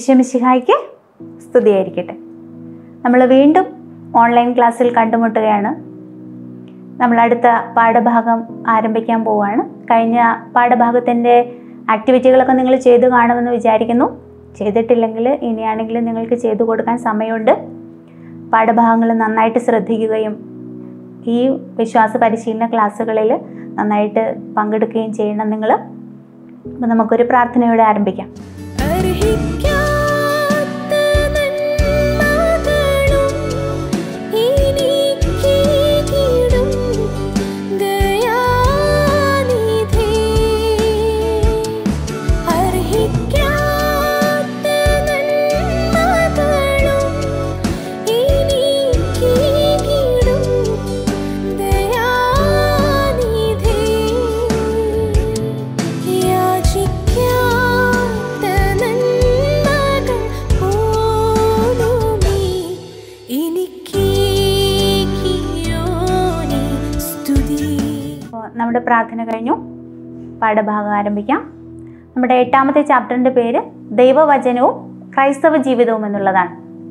ഈശ്വമിശിഹായ്ക്ക് സ്തുതിയായിരിക്കട്ടെ നമ്മൾ വീണ്ടും ഓൺലൈൻ ക്ലാസ്സിൽ കണ്ടുമുട്ടുകയാണ് നമ്മൾ അടുത്ത പാഠഭാഗം ആരംഭിക്കാൻ പോവുകയാണ് കഴിഞ്ഞ പാഠഭാഗത്തിൻ്റെ ആക്ടിവിറ്റികളൊക്കെ നിങ്ങൾ ചെയ്തു കാണുമെന്ന് വിചാരിക്കുന്നു ചെയ്തിട്ടില്ലെങ്കിൽ ഇനിയാണെങ്കിലും നിങ്ങൾക്ക് ചെയ്തു കൊടുക്കാൻ സമയമുണ്ട് പാഠഭാഗങ്ങൾ നന്നായിട്ട് ശ്രദ്ധിക്കുകയും ഈ വിശ്വാസ പരിശീലന ക്ലാസ്സുകളിൽ നന്നായിട്ട് പങ്കെടുക്കുകയും ചെയ്യണം നിങ്ങൾ അപ്പോൾ നമുക്കൊരു പ്രാർത്ഥനയോടെ ആരംഭിക്കാം അർഹിക്കാത്ത നന്മകളും എനിക്കേകിടും ദയാനിധി. അർഹിക്കാത്ത നന്മകളും എനിക്കേകിടും ദയാനിധി. യാചിക്കാത്ത നന്മകൾ പോലുമേ എനിക്കേകിയോനെ സ്തുതി അപ്പോൾ നമ്മുടെ പ്രാർത്ഥന കഴിഞ്ഞു പാഠഭാഗം ആരംഭിക്കാം നമ്മുടെ എട്ടാമത്തെ ചാപ്റ്ററിൻ്റെ പേര് ദൈവവചനവും ക്രൈസ്തവ ജീവിതവും എന്നുള്ളതാണ്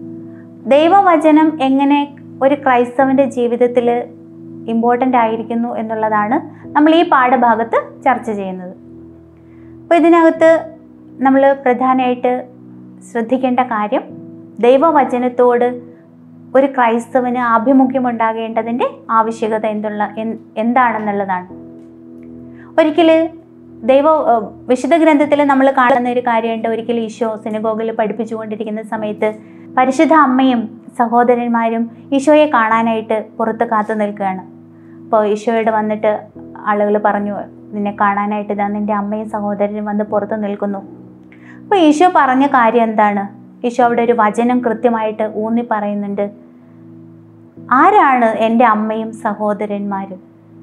ദൈവവചനം എങ്ങനെ ഒരു ക്രൈസ്തവൻ്റെ ജീവിതത്തിൽ ഇമ്പോർട്ടൻ്റ് ആയിരിക്കുന്നു എന്നുള്ളതാണ് നമ്മൾ ഈ പാഠഭാഗത്ത് ചർച്ച ചെയ്യുന്നത് അപ്പോൾ ഇതിനകത്ത് നമ്മൾ പ്രധാനമായിട്ട് ശ്രദ്ധിക്കേണ്ട കാര്യം ദൈവവചനത്തോട് ഒരു ക്രൈസ്തവന് ആഭിമുഖ്യമുണ്ടാകേണ്ടതിൻ്റെ ആവശ്യകത എന്തുള്ള എൻ- എന്താണെന്നുള്ളതാണ് ഒരിക്കൽ ദൈവ ഏഹ് വിശുദ്ധ ഗ്രന്ഥത്തിൽ നമ്മൾ കാണുന്ന ഒരു കാര്യമുണ്ട് ഒരിക്കൽ ഈശോ സിനഗോഗിൽ പഠിപ്പിച്ചുകൊണ്ടിരിക്കുന്ന സമയത്ത് പരിശുദ്ധ അമ്മയും സഹോദരന്മാരും ഈശോയെ കാണാനായിട്ട് പുറത്ത് കാത്തു നിൽക്കുകയാണ് അപ്പോൾ ഈശോയോട് വന്നിട്ട് ആളുകൾ പറഞ്ഞു നിന്നെ കാണാനായിട്ട് ഇതാ നിൻ്റെ അമ്മയും സഹോദരനും വന്ന് പുറത്ത് നിൽക്കുന്നു അപ്പോൾ ഈശോ പറഞ്ഞ കാര്യം എന്താണ് ഈശോ അവിടെ ഒരു വചനം കൃത്യമായിട്ട് ഊന്നി പറയുന്നുണ്ട് ആരാണ് എൻ്റെ അമ്മയും സഹോദരന്മാരും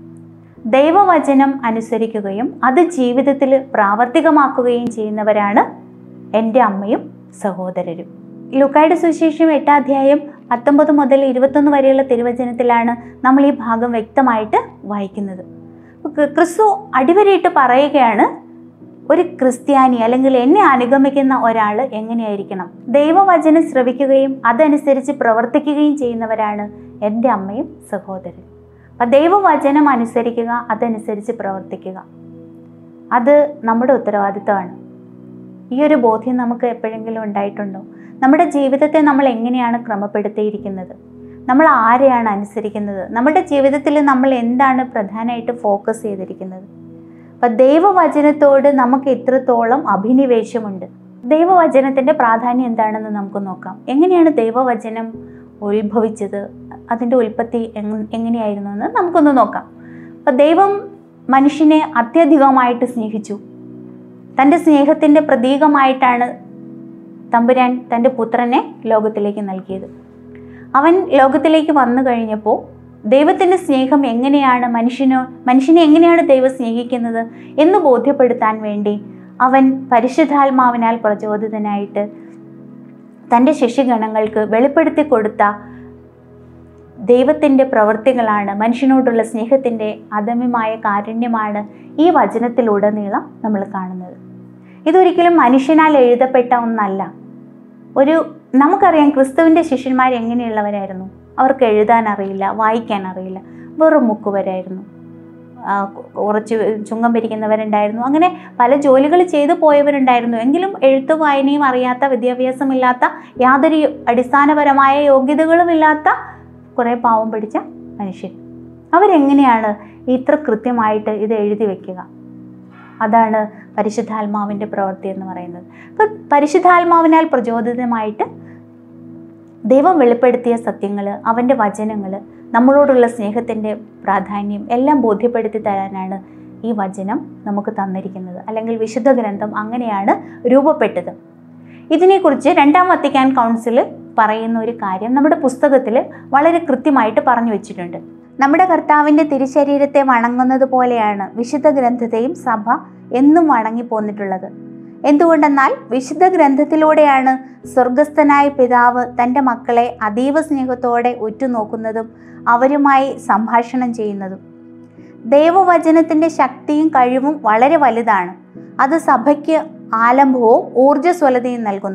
ദൈവവചനം അനുസരിക്കുകയും അത് ജീവിതത്തിൽ പ്രാവർത്തികമാക്കുകയും ചെയ്യുന്നവരാണ് എൻ്റെ അമ്മയും സഹോദരരും ലുക്കായുടെ സുവിശേഷം എട്ടാധ്യായം പത്തൊമ്പത് മുതൽ ഇരുപത്തൊന്ന് വരെയുള്ള തിരുവചനത്തിലാണ് നമ്മൾ ഈ ഭാഗം വ്യക്തമായിട്ട് വായിക്കുന്നത് ക്രി- ക്രിസ്തു അടിവരയിട്ട് പറയുകയാണ് ഒരു ക്രിസ്ത്യാനി അല്ലെങ്കിൽ എന്നെ അനുഗമിക്കുന്ന ഒരാൾ എങ്ങനെയായിരിക്കണം ദൈവവചനം ശ്രവിക്കുകയും അതനുസരിച്ച് പ്രവർത്തിക്കുകയും ചെയ്യുന്നവരാണ് എൻ്റെ അമ്മയും സഹോദരനും അപ്പം ദൈവവചനം അനുസരിക്കുക അതനുസരിച്ച് പ്രവർത്തിക്കുക അത് നമ്മുടെ ഉത്തരവാദിത്തമാണ് ഈ ഒരു ബോധ്യം നമുക്ക് എപ്പോഴെങ്കിലും ഉണ്ടായിട്ടുണ്ടോ നമ്മുടെ ജീവിതത്തെ നമ്മൾ എങ്ങനെയാണ് ക്രമപ്പെടുത്തിയിരിക്കുന്നത് നമ്മൾ ആരെയാണ് അനുസരിക്കുന്നത് നമ്മുടെ ജീവിതത്തിൽ നമ്മൾ എന്താണ് പ്രധാനമായിട്ട് ഫോക്കസ് ചെയ്തിരിക്കുന്നത് അപ്പം ദൈവവചനത്തോട് നമുക്ക് എത്രത്തോളം അഭിനിവേശമുണ്ട് ദൈവവചനത്തിൻ്റെ പ്രാധാന്യം എന്താണെന്ന് നമുക്ക് നോക്കാം എങ്ങനെയാണ് ദൈവവചനം ഉത്ഭവിച്ചത് അതിൻ്റെ ഉൽപ്പത്തി എങ് എങ്ങനെയായിരുന്നു എന്ന് നമുക്കൊന്ന് നോക്കാം അപ്പം ദൈവം മനുഷ്യനെ അത്യധികമായിട്ട് സ്നേഹിച്ചു തൻ്റെ സ്നേഹത്തിൻ്റെ പ്രതീകമായിട്ടാണ് തമ്പുരാൻ തൻ്റെ പുത്രനെ ലോകത്തിലേക്ക് നൽകിയത് അവൻ ലോകത്തിലേക്ക് വന്നു കഴിഞ്ഞപ്പോൾ ദൈവത്തിൻ്റെ സ്നേഹം എങ്ങനെയാണ് മനുഷ്യനോ മനുഷ്യനെ എങ്ങനെയാണ് ദൈവം സ്നേഹിക്കുന്നത് എന്ന് ബോധ്യപ്പെടുത്താൻ വേണ്ടി അവൻ പരിശുദ്ധാത്മാവിനാൽ പ്രചോദിതനായിട്ട് തൻ്റെ ശിഷ്യഗണങ്ങൾക്ക് വെളിപ്പെടുത്തി കൊടുത്ത ദൈവത്തിൻ്റെ പ്രവൃത്തികളാണ് മനുഷ്യനോടുള്ള സ്നേഹത്തിൻ്റെ അദമ്യമായ കാരുണ്യമാണ് ഈ വചനത്തിലുടനീളം നമ്മൾ കാണുന്നത് ഇതൊരിക്കലും മനുഷ്യനാൽ എഴുതപ്പെട്ട ഒന്നല്ല ഒരു നമുക്കറിയാം ക്രിസ്തുവിൻ്റെ ശിഷ്യന്മാർ എങ്ങനെയുള്ളവരായിരുന്നു അവർക്ക് എഴുതാൻ അറിയില്ല വായിക്കാൻ അറിയില്ല വെറും മുക്കുവരായിരുന്നു ആ, കു- കുറച്ച് ചുങ്കം പിരിക്കുന്നവരുണ്ടായിരുന്നു അങ്ങനെ പല ജോലികൾ ചെയ്തു പോയവരുണ്ടായിരുന്നു എങ്കിലും എഴുത്തും വായനയും അറിയാത്ത വിദ്യാഭ്യാസമില്ലാത്ത യാതൊരു അടിസ്ഥാനപരമായ യോഗ്യതകളുമില്ലാത്ത കുറേ പാവം പിടിച്ച മനുഷ്യർ അവരെങ്ങനെയാണ് ഇത്ര കൃത്യമായിട്ട് ഇത് എഴുതി വെക്കുക അതാണ് പരിശുദ്ധാത്മാവിൻ്റെ പ്രവൃത്തി എന്ന് പറയുന്നത് അപ്പോൾ പരിശുദ്ധാത്മാവിനാൽ പ്രചോദിതമായിട്ട് ദൈവം വെളിപ്പെടുത്തിയ സത്യങ്ങൾ അവൻ്റെ വചനങ്ങൾ നമ്മളോടുള്ള സ്നേഹത്തിൻ്റെ പ്രാധാന്യം എല്ലാം ബോധ്യപ്പെടുത്തി തരാനാണ് ഈ വചനം നമുക്ക് തന്നിരിക്കുന്നത് അല്ലെങ്കിൽ വിശുദ്ധ ഗ്രന്ഥം അങ്ങനെയാണ് രൂപപ്പെട്ടത് ഇതിനെക്കുറിച്ച് രണ്ടാം വത്തിക്കാൻ കൗൺസിൽ പറയുന്ന ഒരു കാര്യം നമ്മുടെ പുസ്തകത്തിൽ വളരെ കൃത്യമായിട്ട് പറഞ്ഞു വെച്ചിട്ടുണ്ട് നമ്മുടെ കർത്താവിൻ്റെ തിരുശരീരത്തെ വണങ്ങുന്നത് പോലെയാണ് വിശുദ്ധ ഗ്രന്ഥത്തെയും സഭ എന്നും വണങ്ങി പോന്നിട്ടുള്ളത് എന്തുകൊണ്ടെന്നാൽ വിശുദ്ധ ഗ്രന്ഥത്തിലൂടെയാണ് സ്വർഗസ്ഥനായ പിതാവ് തൻ്റെ മക്കളെ അതീവ സ്നേഹത്തോടെ ഉറ്റുനോക്കുന്നതും അവരുമായി സംഭാഷണം ചെയ്യുന്നതും ദൈവവചനത്തിൻ്റെ ശക്തിയും കഴിവും വളരെ വലുതാണ് അത് സഭയ്ക്ക് ആലംബവും ഊർജ്ജസ്വലതയും നൽകുന്നു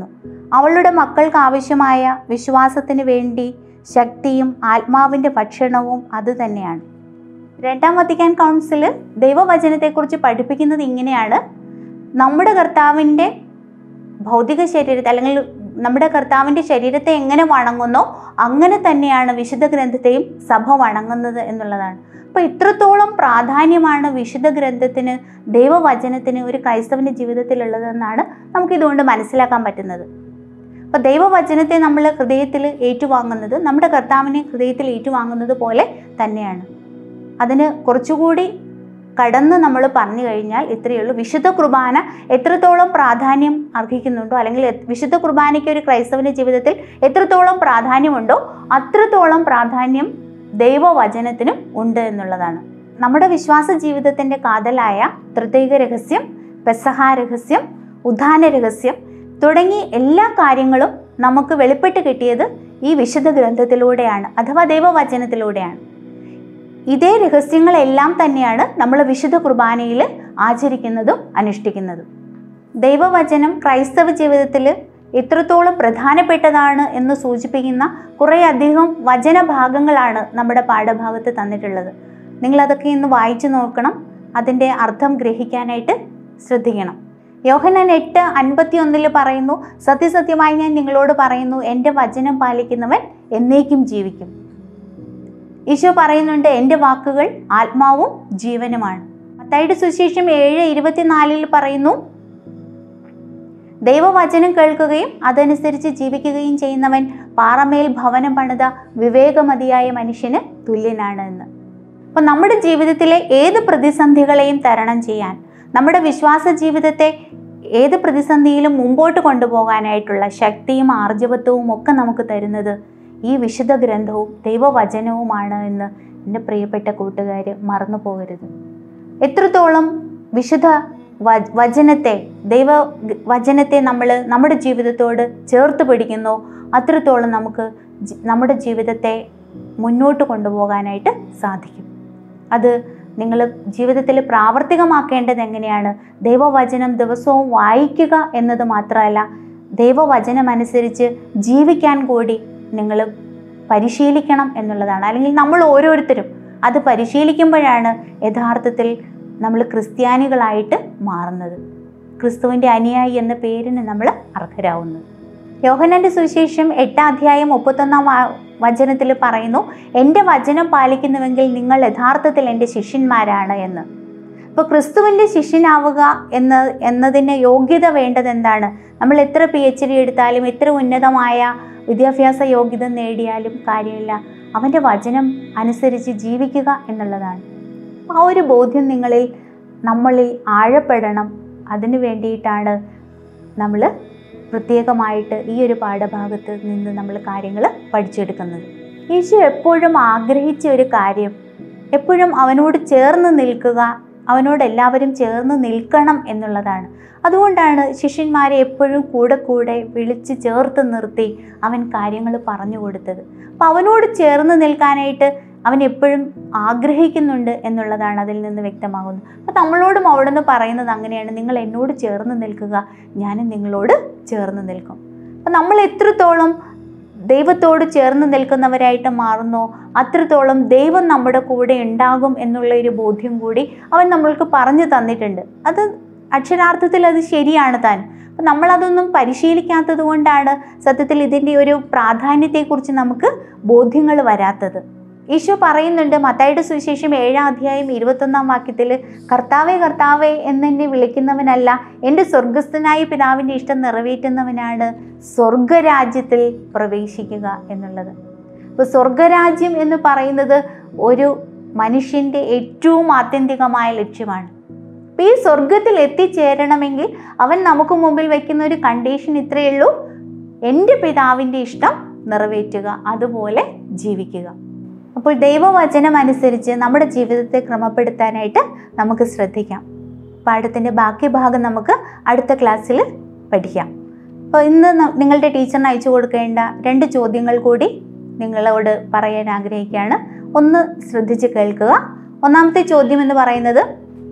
അവളുടെ മക്കൾക്ക് ആവശ്യമായ വിശ്വാസത്തിന് വേണ്ടി ശക്തിയും ആത്മാവിൻ്റെ ഭക്ഷണവും അതുതന്നെയാണ് രണ്ടാം വത്തിക്കാൻ കൗൺസിൽ ദൈവവചനത്തെക്കുറിച്ച് പഠിപ്പിക്കുന്നത് ഇങ്ങനെയാണ് നമ്മുടെ കർത്താവിൻ്റെ ഭൗതിക ശരീരത്തെ അല്ലെങ്കിൽ നമ്മുടെ കർത്താവിൻ്റെ ശരീരത്തെ എങ്ങനെ വണങ്ങുന്നോ അങ്ങനെ തന്നെയാണ് വിശുദ്ധ ഗ്രന്ഥത്തെയും സഭ വണങ്ങുന്നത് എന്നുള്ളതാണ് അപ്പോൾ ഇത്രത്തോളം പ്രാധാന്യമാണ് വിശുദ്ധ ഗ്രന്ഥത്തിന് ദൈവവചനത്തിന് ഒരു ക്രൈസ്തവൻ്റെ ജീവിതത്തിലുള്ളതെന്നാണ് നമുക്കിതുകൊണ്ട് മനസ്സിലാക്കാൻ പറ്റുന്നത് അപ്പോൾ ദൈവവചനത്തെ നമ്മൾ ഹൃദയത്തിൽ ഏറ്റുവാങ്ങുന്നത് നമ്മുടെ കർത്താവിനെ ഹൃദയത്തിൽ ഏറ്റുവാങ്ങുന്നത് പോലെ തന്നെയാണ് അതിന് കുറച്ചുകൂടി കടന്ന് നമ്മൾ പറഞ്ഞു കഴിഞ്ഞാൽ ഇത്രയേ ഉള്ളൂ വിശുദ്ധ കുർബാന എത്രത്തോളം പ്രാധാന്യം അർഹിക്കുന്നുണ്ടോ അല്ലെങ്കിൽ എ- വിശുദ്ധ കുർബാനയ്ക്ക് ഒരു ക്രൈസ്തവന്റെ ജീവിതത്തിൽ എത്രത്തോളം പ്രാധാന്യമുണ്ടോ അത്രത്തോളം പ്രാധാന്യം ദൈവവചനത്തിനും ഉണ്ട് എന്നുള്ളതാണ് നമ്മുടെ വിശ്വാസ ജീവിതത്തിൻ്റെ കാതലായ തൃതൈക രഹസ്യം പെസഹ രഹസ്യം ഉദ്ധാന രഹസ്യം തുടങ്ങി എല്ലാ കാര്യങ്ങളും നമുക്ക് വെളിപ്പെട്ട് കിട്ടിയത് ഈ വിശുദ്ധ ഗ്രന്ഥത്തിലൂടെയാണ് അഥവാ ദൈവവചനത്തിലൂടെയാണ് ഇതേ രഹസ്യങ്ങളെല്ലാം തന്നെയാണ് നമ്മൾ വിശുദ്ധ കുർബാനയിൽ ആചരിക്കുന്നതും അനുഷ്ഠിക്കുന്നതും ദൈവവചനം ക്രൈസ്തവ ജീവിതത്തിൽ എത്രത്തോളം പ്രധാനപ്പെട്ടതാണ് എന്ന് സൂചിപ്പിക്കുന്ന കുറേയധികം വചനഭാഗങ്ങളാണ് നമ്മുടെ പാഠഭാഗത്ത് തന്നിട്ടുള്ളത് നിങ്ങളതൊക്കെ ഇന്ന് വായിച്ചു നോക്കണം അതിൻ്റെ അർത്ഥം ഗ്രഹിക്കാനായിട്ട് ശ്രദ്ധിക്കണം യോഹന്നാൻ എട്ട് അൻപത്തി ഒന്നിൽ പറയുന്നു സത്യസത്യമായി ഞാൻ നിങ്ങളോട് പറയുന്നു എൻ്റെ വചനം പാലിക്കുന്നവൻ എന്നേക്കും ജീവിക്കും ഈശോ പറയുന്നുണ്ട് എൻ്റെ വാക്കുകൾ ആത്മാവും ജീവനുമാണ് മത്തായിയുടെ സുശേഷം ഏഴ് ഇരുപത്തിനാലിൽ പറയുന്നു ദൈവവചനം കേൾക്കുകയും അതനുസരിച്ച് ജീവിക്കുകയും ചെയ്യുന്നവൻ പാറമേൽ ഭവനം പണിത വിവേകമതിയായ മനുഷ്യന് തുല്യനാണ് എന്ന് അപ്പോൾ നമ്മുടെ ജീവിതത്തിലെ ഏത് പ്രതിസന്ധികളെയും തരണം ചെയ്യാൻ നമ്മുടെ വിശ്വാസ ജീവിതത്തെ ഏത് പ്രതിസന്ധിയിലും മുമ്പോട്ട് കൊണ്ടുപോകാനായിട്ടുള്ള ശക്തിയും ആർജവത്വവും ഒക്കെ നമുക്ക് തരുന്നത് ഈ വിശുദ്ധ ഗ്രന്ഥവും ദൈവവചനവുമാണ് എന്ന് എൻ്റെ പ്രിയപ്പെട്ട കൂട്ടുകാർ മറന്നു പോകരുത് എത്രത്തോളം വിശുദ്ധ വ- വചനത്തെ ദൈവ ഗ- വചനത്തെ നമ്മൾ നമ്മുടെ ജീവിതത്തോട് ചേർത്ത് പിടിക്കുന്നോ അത്രത്തോളം നമുക്ക് ജി- നമ്മുടെ ജീവിതത്തെ മുന്നോട്ട് കൊണ്ടുപോകാനായിട്ട് സാധിക്കും അത് നിങ്ങൾ ജീവിതത്തിൽ പ്രാവർത്തികമാക്കേണ്ടത് എങ്ങനെയാണ് ദൈവവചനം ദിവസവും വായിക്കുക എന്നത് മാത്രമല്ല ദൈവവചനം അനുസരിച്ച് ജീവിക്കാൻ കൂടി നിങ്ങൾ പരിശീലിക്കണം എന്നുള്ളതാണ് അല്ലെങ്കിൽ നമ്മൾ ഓരോരുത്തരും അത് പരിശീലിക്കുമ്പോഴാണ് യഥാർത്ഥത്തിൽ നമ്മൾ ക്രിസ്ത്യാനികളായിട്ട് മാറുന്നത് ക്രിസ്തുവിൻ്റെ അനുയായി എന്ന പേരിന് നമ്മൾ അർഹരാകുന്നത് യോഹനന്റെ സുവിശേഷം എട്ടാം അധ്യായം മുപ്പത്തൊന്നാം വാ- വചനത്തിൽ പറയുന്നു എൻ്റെ വചനം പാലിക്കുന്നുവെങ്കിൽ നിങ്ങൾ യഥാർത്ഥത്തിൽ എൻ്റെ ശിഷ്യന്മാരാണ് എന്ന് അപ്പോൾ ക്രിസ്തുവിൻ്റെ ശിഷ്യനാവുക എന്ന് എന്നതിന് യോഗ്യത വേണ്ടത് എന്താണ് നമ്മൾ എത്ര പി എച്ച് ഡി എടുത്താലും എത്ര ഉന്നതമായ വിദ്യാഭ്യാസ യോഗ്യത നേടിയാലും കാര്യമില്ല അവൻ്റെ വചനം അനുസരിച്ച് ജീവിക്കുക എന്നുള്ളതാണ് ആ ഒരു ബോധ്യം നിങ്ങളിൽ നമ്മളിൽ ആഴപ്പെടണം അതിനു വേണ്ടിയിട്ടാണ് നമ്മൾ പ്രത്യേകമായിട്ട് ഈ ഒരു പാഠഭാഗത്ത് നിന്ന് നമ്മൾ കാര്യങ്ങൾ പഠിച്ചെടുക്കുന്നത് ഈശോ എപ്പോഴും ആഗ്രഹിച്ച ഒരു കാര്യം എപ്പോഴും അവനോട് ചേർന്ന് നിൽക്കുക അവനോട് എല്ലാവരും ചേർന്ന് നിൽക്കണം എന്നുള്ളതാണ് അതുകൊണ്ടാണ് ശിഷ്യന്മാരെ എപ്പോഴും കൂടെ കൂടെ വിളിച്ച് ചേർത്ത് നിർത്തി അവൻ കാര്യങ്ങൾ പറഞ്ഞു കൊടുത്തത് അപ്പം അവനോട് ചേർന്ന് നിൽക്കാനായിട്ട് അവൻ എപ്പോഴും ആഗ്രഹിക്കുന്നുണ്ട് എന്നുള്ളതാണ് അതിൽ നിന്ന് വ്യക്തമാകുന്നത് അപ്പം നമ്മളോടും അവിടെ നിന്ന് പറയുന്നത് അങ്ങനെയാണ് നിങ്ങൾ എന്നോട് ചേർന്ന് നിൽക്കുക ഞാനും നിങ്ങളോട് ചേർന്ന് നിൽക്കും അപ്പം നമ്മൾ എത്രത്തോളം ദൈവത്തോട് ചേർന്ന് നിൽക്കുന്നവരായിട്ട് മാറുന്നോ അത്രത്തോളം ദൈവം നമ്മുടെ കൂടെ ഉണ്ടാകും എന്നുള്ള ഒരു ബോധ്യം കൂടി അവൻ നമ്മൾക്ക് പറഞ്ഞു തന്നിട്ടുണ്ട് അത് അക്ഷരാർത്ഥത്തിൽ അത് ശരിയാണ് താൻ അപ്പം നമ്മളതൊന്നും പരിശീലിക്കാത്തത് കൊണ്ടാണ് സത്യത്തിൽ ഇതിൻ്റെ ഒരു പ്രാധാന്യത്തെക്കുറിച്ച് നമുക്ക് ബോധ്യങ്ങൾ വരാത്തത് ഈശോ പറയുന്നുണ്ട് മത്തായിയുടെ സുവിശേഷം ഏഴാം അധ്യായം ഇരുപത്തൊന്നാം വാക്യത്തിൽ കർത്താവെ കർത്താവെ എന്നെന്നെ വിളിക്കുന്നവനല്ല എൻ്റെ സ്വർഗസ്ഥനായ പിതാവിൻ്റെ ഇഷ്ടം നിറവേറ്റുന്നവനാണ് സ്വർഗരാജ്യത്തിൽ പ്രവേശിക്കുക എന്നുള്ളത് അപ്പോൾ സ്വർഗരാജ്യം എന്ന് പറയുന്നത് ഒരു മനുഷ്യൻ്റെ ഏറ്റവും ആത്യന്തികമായ ലക്ഷ്യമാണ് അപ്പോൾ ഈ സ്വർഗത്തിൽ എത്തിച്ചേരണമെങ്കിൽ അവൻ നമുക്ക് മുമ്പിൽ വയ്ക്കുന്ന ഒരു കണ്ടീഷൻ ഇത്രയേ ഉള്ളൂ എൻ്റെ പിതാവിൻ്റെ ഇഷ്ടം നിറവേറ്റുക അതുപോലെ ജീവിക്കുക അപ്പോൾ ദൈവവചനം അനുസരിച്ച് നമ്മുടെ ജീവിതത്തെ ക്രമപ്പെടുത്താനായിട്ട് നമുക്ക് ശ്രദ്ധിക്കാം പാഠത്തിൻ്റെ ബാക്കി ഭാഗം നമുക്ക് അടുത്ത ക്ലാസ്സിൽ പഠിക്കാം അപ്പോൾ ഇന്ന് ന- നിങ്ങളുടെ ടീച്ചറിന് അയച്ചു കൊടുക്കേണ്ട രണ്ട് ചോദ്യങ്ങൾ കൂടി നിങ്ങളോട് പറയാൻ ആഗ്രഹിക്കുകയാണ് ഒന്ന് ശ്രദ്ധിച്ച് കേൾക്കുക ഒന്നാമത്തെ ചോദ്യം എന്ന് പറയുന്നത്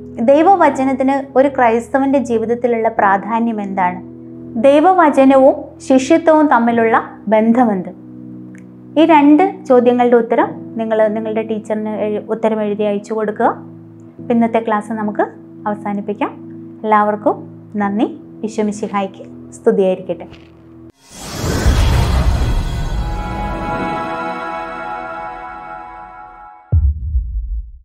ദൈവവചനത്തിന് ഒരു ക്രൈസ്തവൻ്റെ ജീവിതത്തിലുള്ള പ്രാധാന്യം എന്താണ് ദൈവവചനവും ശിഷ്യത്വവും തമ്മിലുള്ള ബന്ധമെന്ത് ഈ രണ്ട് ചോദ്യങ്ങളുടെ ഉത്തരം നിങ്ങൾ നിങ്ങളുടെ ടീച്ചറിന് എഴു- ഉത്തരം എഴുതി അയച്ചു കൊടുക്കുക അപ്പം ഇന്നത്തെ ക്ലാസ് നമുക്ക് അവസാനിപ്പിക്കാം എല്ലാവർക്കും നന്ദി വിശ്വമിശിഹായിക്ക് സ്തുതിയായിരിക്കട്ടെ